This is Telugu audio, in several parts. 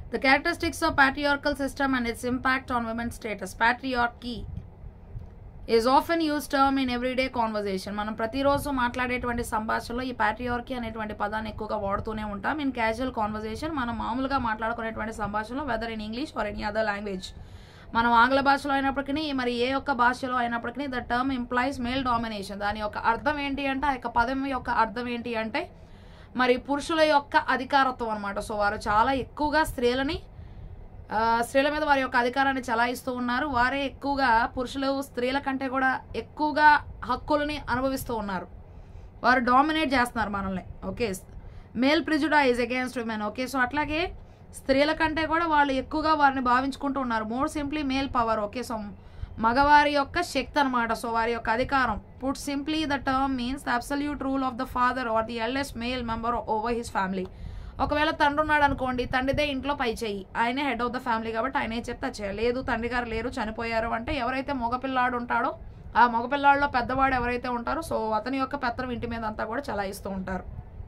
the characteristics of patriarchal system and its impact on women's status patriarchy is often use term in everyday conversation మనం ప్రతిరోజు మాట్లాడేటువంటి సంభాషణలో ఈ ప్యాట్రియార్కీ అనేటువంటి పదాన్ని ఎక్కువగా వాడుతూనే ఉంటాం ఇన్ క్యాజువల్ కాన్వర్జేషన్ మనం మామూలుగా మాట్లాడుకునేటువంటి సంభాషణలో whether in English or any other language మనం ఆంగ్ల భాషలో అయినప్పటికీ మరి ఏ ఒక్క భాషలో అయినప్పటికీ the term implies male domination దాని యొక్క అర్థం ఏంటి అంటే ఆ యొక్క పదం యొక్క అర్థం ఏంటి అంటే మరి పురుషుల యొక్క అధికారత్వం అనమాట సో వారు చాలా ఎక్కువగా స్త్రీలని ఆ, స్త్రీల మీద వారి యొక్క అధికారాన్ని చలాయిస్తూ ఉన్నారు వారే ఎక్కువగా పురుషులు స్త్రీల కంటే కూడా ఎక్కువగా హక్కులని అనుభవిస్తూ ఉన్నారు వారు డామినేట్ చేస్తున్నారు మనల్ని okay male prejudice against women okay so అట్లాగే స్త్రీల కంటే కూడా వాళ్ళు ఎక్కువగా వారిని భావించుకుంటూ ఉన్నారు more simply male power okay so మగవారి యొక్క శక్తి అనమాట సో వారి యొక్క అధికారం put simply the term means the absolute rule of the father or the eldest male member over his family ఒకవేళ తండ్రి ఉన్నాడు అనుకోండి తండ్రిదే ఇంట్లో పై చేయి ఆయనే హెడ్ ఆఫ్ ద ఫ్యామిలీ కాబట్టి ఆయనే చెప్తే అది చేయాలి లేదు తండ్రి గారు లేరు చనిపోయారు అంటే ఎవరైతే మగపిల్లాడు ఉంటాడో ఆ మగపిల్లాడిలో పెద్దవాడు ఎవరైతే ఉంటారో సో అతని యొక్క పెత్తనం ఇంటి మీద అంతా కూడా చలాయిస్తూ ఉంటారు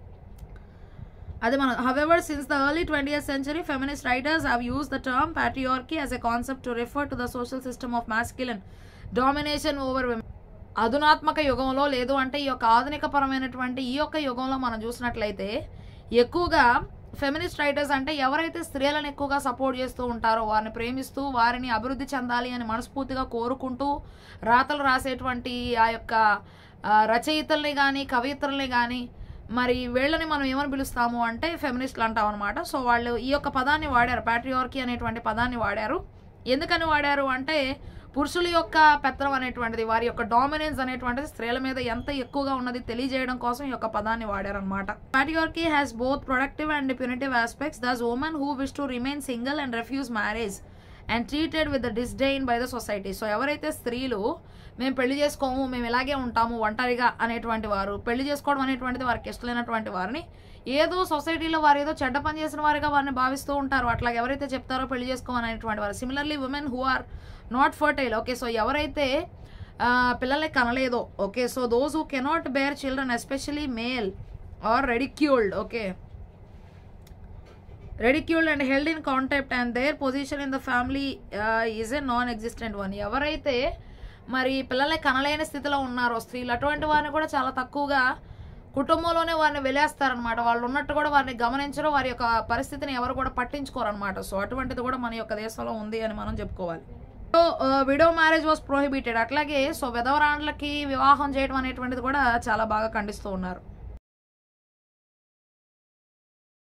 అది మనం however since the early twentieth century feminist writers have use the term patriarchy as a concept to refer to the social system of masculine domination over women అధునాత్మక యుగంలో లేదు అంటే ఈ యొక్క ఆధునిక పరమైనటువంటి ఈ యొక్క యుగంలో మనం చూసినట్లయితే ఎక్కువగా ఫెమినిస్ట్ రైటర్స్ అంటే ఎవరైతే స్త్రీలను ఎక్కువగా సపోర్ట్ చేస్తూ ఉంటారో వారిని ప్రేమిస్తూ వారిని అభివృద్ధి చెందాలి అని మనస్ఫూర్తిగా కోరుకుంటూ రాతలు రాసేటువంటి ఆ యొక్క ఆ, రచయితల్ని కానీ కవిత్రుల్ని కానీ మరి వీళ్ళని మనం ఏమని పిలుస్తాము అంటే ఫెమినిస్ట్లు అంటాం అనమాట సో వాళ్ళు ఈ యొక్క పదాన్ని వాడారు ప్యాట్రియార్కీ అనేటువంటి పదాన్ని వాడారు ఎందుకని వాడారు అంటే పురుషుల యొక్క పెత్తనం అనేటువంటిది వారి యొక్క డామినెన్స్ అనేటువంటిది స్త్రీల మీద ఎంత ఎక్కువగా ఉన్నది తెలియజేయడం కోసం ఈ యొక్క పదాన్ని వాడారనమాట patriarchy has both productive and punitive aspects thus women who wish to remain single and refuse marriage and treated with the disdain by the society so ఎవరైతే స్త్రీలు మేము పెళ్లి చేసుకోము మేము ఇలాగే ఉంటాము ఒంటరిగా అనేటువంటి వారు పెళ్లి చేసుకోవడం అనేటువంటిది వారికి ఇష్టమైనటువంటి వారిని ఏదో సొసైటీలో వారు ఏదో చెడ్డ పని చేసిన వారిగా వారిని భావిస్తూ ఉంటారు అట్లా ఎవరైతే చెప్తారో పెళ్లి చేసుకోమని అనేటువంటి వారు similarly women who are not fertile okay so ఎవరైతే ఆ, పిల్లల్ని కనలేదో okay so those who cannot bear children especially male are ridiculed okay ridiculed and held in contact and their position in the family is a non existent one ఎవరైతే మరి పిల్లల్ని కనలేని స్థితిలో ఉన్నారో స్త్రీలు అటువంటి వారిని కూడా చాలా తక్కువగా కుటుంబంలోనే వారిని వెలేస్తారనమాట వాళ్ళు ఉన్నట్టు కూడా వారిని గమనించరు వారి యొక్క పరిస్థితిని ఎవరు కూడా పట్టించుకోరనమాట సో అటువంటిది కూడా మన యొక్క దేశంలో ఉంది అని మనం చెప్పుకోవాలి so widow marriage was prohibited అట్లాగే సో విధవరాండ్లకి వివాహం చేయడం అనేటువంటిది కూడా చాలా బాగా ఖండిస్తూ ఉన్నారు